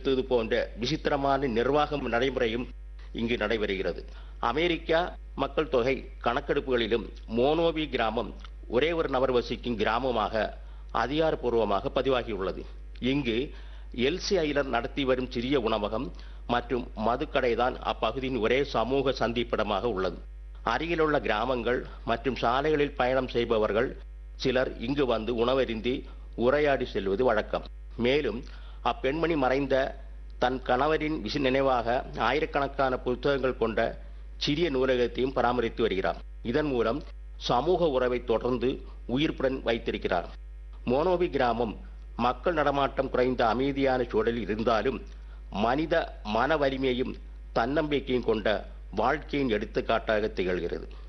நிறுத்துவது போன்ற விசித்திரமான நிர்வாகம் நடைமுறையும் இங்கு நடைபெறுகிறது அமெரிக்கா மக்கள் தொகை கணக்கெடுப்புகளிலும் மோனோவி கிராமம் ஒரே ஒரு நபர் வசிக்கும் கிராமமாக அதிகாரப்பூர்வமாக பதிவாகியுள்ளது இங்கு எல்சி ஐலர் நடத்தி வரும் சிறிய உணவகம் மற்றும் மதுக்கடைதான் அப்பகுதியின் ஒரே சமூக சந்திப்பிடமாக உள்ளது அருகிலுள்ள கிராமங்கள் மற்றும் சாலைகளில் பயணம் செய்பவர்கள் சிலர் இங்கு வந்து உணவருந்தி உரையாடி செல்வது வழக்கம் மேலும் அப்பெண்மணி மறைந்த தன் கணவரின் விசி நினைவாக ஆயிரக்கணக்கான புத்தகங்கள் கொண்ட சிறிய நூலகத்தையும் பராமரித்து வருகிறார் இதன் மூலம் சமூக உறவை தொடர்ந்து உயிர்ப்புடன் வைத்திருக்கிறார் மோனோவி கிராமம் மக்கள் நடமாட்டம் குறைந்த அமைதியான சூழலில் இருந்தாலும் மனித மன வலிமையும் தன்னம்பிக்கையும் கொண்ட வாழ்க்கையின் எடுத்துக்காட்டாக திகழ்கிறது